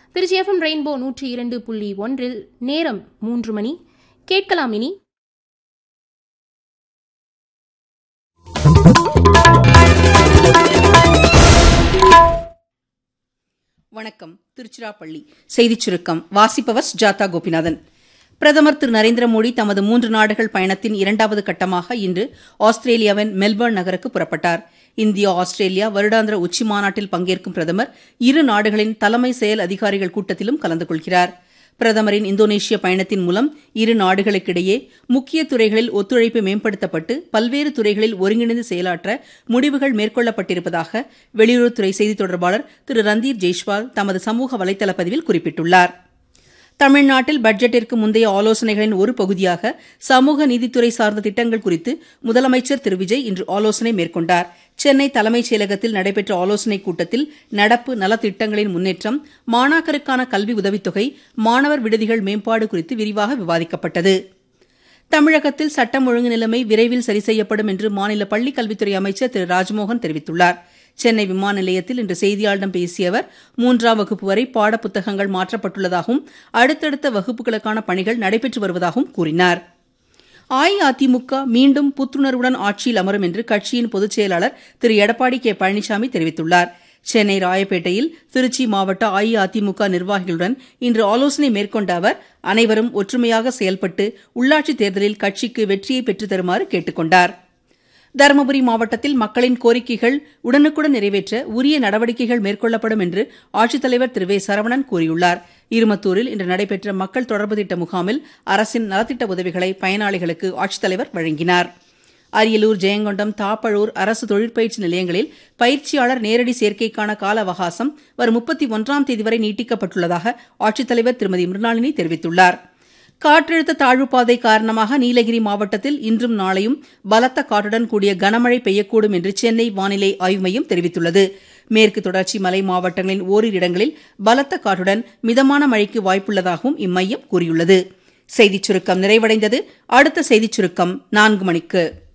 Trichy FM rainbow நூற்றி இரண்டு புள்ளி ஒன்றில் நேரம் மூன்று மணி கேட்கலாம் இனி வணக்கம் திருச்சிராப்பள்ளி செய்திச் சுருக்கம் வாசிப்பவர் சுஜாதா கோபிநாதன் பிரதமர் திரு நரேந்திர மோடி தமது மூன்று நாடுகள் பயணத்தின் இரண்டாவது கட்டமாக இன்று ஆஸ்திரேலியாவின் மெல்பர்ன் நகருக்கு புறப்பட்டார் இந்தியா ஆஸ்திரேலியா வருடாந்திர உச்சி மாநாட்டில் பங்கேற்கும் பிரதமர் இரு நாடுகளின் தலைமை செயல் அதிகாரிகள் கூட்டத்திலும் கலந்து கொள்கிறார் பிரதமரின் இந்தோனேஷிய பயணத்தின் மூலம் இரு நாடுகளுக்கிடையே முக்கிய துறைகளில் ஒத்துழைப்பு மேம்படுத்தப்பட்டு பல்வேறு துறைகளில் ஒருங்கிணைந்து செயலாற்ற முடிவுகள் மேற்கொள்ளப்பட்டிருப்பதாக வெளியுறவுத்துறை செய்தித் தொடர்பாளர் திரு ரந்தீர் ஜெய்ஷ்வால் தமது சமூக வலைதள பதிவில் குறிப்பிட்டுள்ளார் தமிழ்நாட்டில் பட்ஜெட்டிற்கு முந்தைய ஆலோசனைகளின் ஒரு பகுதியாக சமூக நீதித்துறை சார்ந்த திட்டங்கள் குறித்து முதலமைச்சர் திரு விஜய் இன்று ஆலோசனை மேற்கொண்டார் சென்னை தலைமைச் செயலகத்தில் நடைபெற்ற ஆலோசனைக் கூட்டத்தில் நடப்பு நலத்திட்டங்களின் முன்னேற்றம் மாணாக்கருக்கான கல்வி உதவித்தொகை மாணவர் விடுதிகள் மேம்பாடு குறித்து விரிவாக விவாதிக்கப்பட்டது தமிழகத்தில் சட்டம் ஒழுங்கு நிலைமை விரைவில் சரி செய்யப்படும் என்று மாநில பள்ளிக் கல்வித்துறை அமைச்சர் திரு ராஜ்மோகன் தெரிவித்துள்ளார் சென்னை விமான நிலையத்தில் இன்று செய்தியாளர்களிடம் பேசிய அவர் மூன்றாம் வகுப்பு வரை பாடப்புத்தகங்கள் மாற்றப்பட்டுள்ளதாகவும் அடுத்தடுத்த வகுப்புகளுக்கான பணிகள் நடைபெற்று வருவதாகவும் கூறினார் அஇஅதிமுக மீண்டும் புத்துணர்வுடன் ஆட்சியில் அமரும் என்று கட்சியின் பொதுச் செயலாளர் திரு எடப்பாடி கே பழனிசாமி தெரிவித்துள்ளார் சென்னை ராயப்பேட்டையில் திருச்சி மாவட்ட அஇஅதிமுக நிர்வாகிகளுடன் இன்று ஆலோசனை மேற்கொண்ட அவர் அனைவரும் ஒற்றுமையாக செயல்பட்டு உள்ளாட்சித் தேர்தலில் கட்சிக்கு வெற்றியை பெற்றுத் தருமாறு கேட்டுக் கொண்டாா் தருமபுரி மாவட்டத்தில் மக்களின் கோரிக்கைகள் உடனுக்குடன் நிறைவேற்ற உரிய நடவடிக்கைகள் மேற்கொள்ளப்படும் என்று ஆட்சித்தலைவர் திரு வே சரவணன் கூறியுள்ளார் இருமத்தூரில் இன்று நடைபெற்ற மக்கள் தொடர்பு திட்ட முகாமில் அரசின் நலத்திட்ட உதவிகளை பயனாளிகளுக்கு ஆட்சித்தலைவர் வழங்கினார் அரியலூர் ஜெயங்கொண்டம் தாப்பழூர் அரசு தொழிற்பயிற்சி நிலையங்களில் பயிற்சியாளர் நேரடி சேர்க்கைக்கான கால அவகாசம் வரும் முப்பத்தி ஒன்றாம் தேதி வரை நீட்டிக்கப்பட்டுள்ளதாக ஆட்சித்தலைவர் திருமதி மிருணாளினி தெரிவித்துள்ளாா் காற்றழுத்த தாழ்வுப்பாதை காரணமாக நீலகிரி மாவட்டத்தில் இன்றும் நாளையும் பலத்த காற்றுடன் கூடிய கனமழை பெய்யக்கூடும் என்று சென்னை வானிலை ஆய்வு மையம் தெரிவித்துள்ளது மேற்கு தொடர்ச்சி மலை மாவட்டங்களின் ஓரிரு இடங்களில் பலத்த காற்றுடன் மிதமான மழைக்கு வாய்ப்புள்ளதாகவும் இம்மையம் கூறியுள்ளது செய்திச் சுருக்கம் நிறைவடைந்தது அடுத்த செய்திச் சுருக்கம் நான்கு மணிக்கு